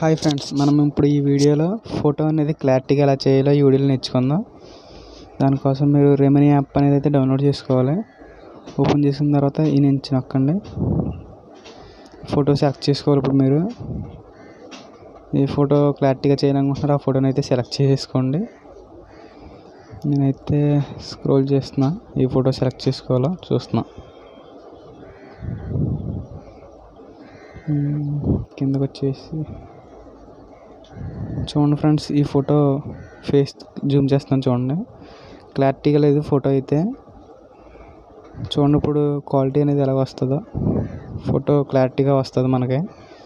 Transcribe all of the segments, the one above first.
Hi friends మనం ఇప్పుడు ఈ వీడియోలో ఫోటో అనేది క్లారిటీగా ఎలా చేయాలో ఈ వీడియోలో నేర్చుకుందాం దానికోసం మీరు రెమెనీ యాప్ అనేది అయితే డౌన్లోడ్ చేసుకోవాలి ఓపెన్ చేసిన తర్వాత ఈ నుంచి నొక్కండి ఫోటో సెలెక్ట్ చేసుకోవాలి ఇప్పుడు మీరు ఈ ఫోటో క్లారిటీగా చేయాలనుకుంటున్నారో ఆ ఫోటోని అయితే సెలెక్ట్ చేసేసుకోండి నేనైతే స్క్రోల్ చేస్తున్నా ఈ ఫోటో సెలెక్ట్ చేసుకోవాలో చూస్తున్నా మ్మ్. కిందకు వచ్చేసి చూడండి ఫ్రెండ్స్ ఈ ఫోటో ఫేస్ జూమ్ చేస్తాను చూడండి క్లారిటీగా లేదు ఫోటో అయితే చూడండి ఇప్పుడు క్వాలిటీ అనేది ఎలా వస్తుందో ఫోటో క్లారిటీగా వస్తుంది మనకి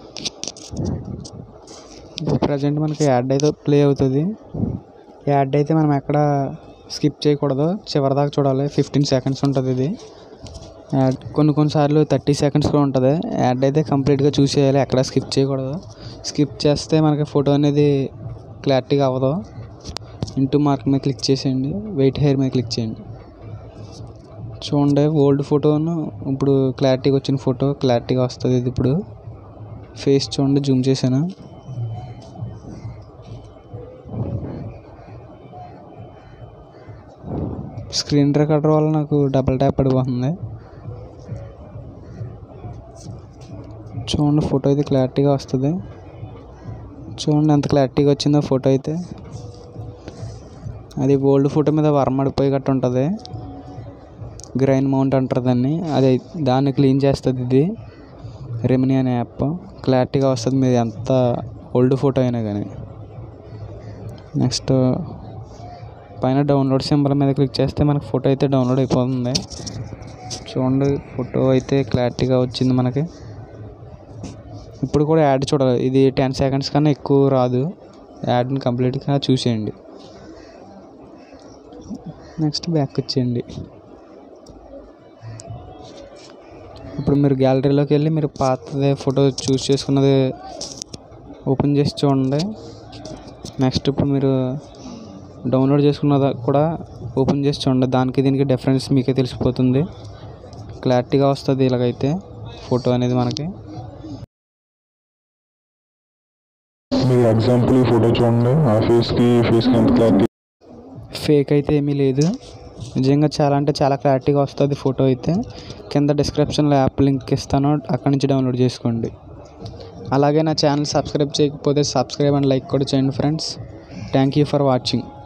ఇప్పుడు ప్రజెంట్ మనకి యాడ్ అయితే ప్లే అవుతుంది యాడ్ అయితే మనం ఎక్కడ స్కిప్ చేయకూడదు చివరిదాకా చూడాలి ఫిఫ్టీన్ సెకండ్స్ ఉంటుంది ఇది యాడ్ కొన్ని కొన్నిసార్లు థర్టీ సెకండ్స్ కూడా ఉంటుంది యాడ్ అయితే కంప్లీట్గా చూసేయాలి ఎక్కడ స్కిప్ చేయకూడదు స్కిప్ చేస్తే మనకి ఫోటో అనేది క్లారిటీగా అవ్వదు ఇంటూ మార్క్ మీద క్లిక్ చేసేయండి వెయిట్ హెయిర్ మీద క్లిక్ చేయండి చూడండి ఓల్డ్ ఫోటోను ఇప్పుడు క్లారిటీగా వచ్చిన ఫోటో క్లారిటీగా వస్తుంది ఇది ఇప్పుడు ఫేస్ చూడండి జూమ్ చేశాను స్క్రీన్ రికార్డర్ వల్ల నాకు డబల్ ట్యాప్ పడిపోతుంది చూడండి ఫోటో అయితే క్లారిటీగా వస్తుంది చూడండి ఎంత క్లారిటీగా వచ్చిందో ఫోటో అయితే అది ఓల్డ్ ఫోటో మీద వర్మడిపోయి గట్ట ఉంటుంది గ్రైన్ మౌంట్ అంటారు దాన్ని అది దాన్ని క్లీన్ చేస్తుంది ఇది రెమినీ అనే యాప్ క్లారిటీగా వస్తుంది మీది ఎంత ఓల్డ్ ఫోటో అయినా కానీ నెక్స్ట్ పైన డౌన్లోడ్ సింబల్ మీద క్లిక్ చేస్తే మనకి ఫోటో అయితే డౌన్లోడ్ అయిపోతుంది చూడండి ఫోటో అయితే క్లారిటీగా వచ్చింది మనకి ఇప్పుడు కూడా యాడ్ చూడాలి ఇది టెన్ సెకండ్స్ కన్నా ఎక్కువ రాదు యాడ్ని కంప్లీట్గా చూసేయండి నెక్స్ట్ బ్యాక్ వచ్చేయండి ఇప్పుడు మీరు గ్యాలరీలోకి వెళ్ళి మీరు పాతదే ఫోటో చూస్ చేసుకున్నది ఓపెన్ చేసి చూడండి నెక్స్ట్ ఇప్పుడు మీరు డౌన్లోడ్ చేసుకున్నది కూడా ఓపెన్ చేసి చూడండి దానికి దీనికి డిఫరెన్స్ మీకే తెలిసిపోతుంది క్లారిటీగా వస్తుంది ఇలాగైతే ఫోటో అనేది మనకి మీరు ఎగ్జాంపుల్ ఈ ఫోటో చూడండి ఆ ఫేస్కి ఈ ఫేస్కి ఎంత క్లారిటీ ఫేక్ అయితే ఏమీ లేదు నిజంగా చాలా అంటే చాలా క్లారిటీగా వస్తుంది ఫోటో అయితే కింద డిస్క్రిప్షన్లో యాప్ లింక్ ఇస్తాను అక్కడి నుంచి డౌన్లోడ్ చేసుకోండి అలాగే నా ఛానల్ సబ్స్క్రైబ్ చేయకపోతే సబ్స్క్రైబ్ అండ్ లైక్ కూడా చేయండి friends thank you for watching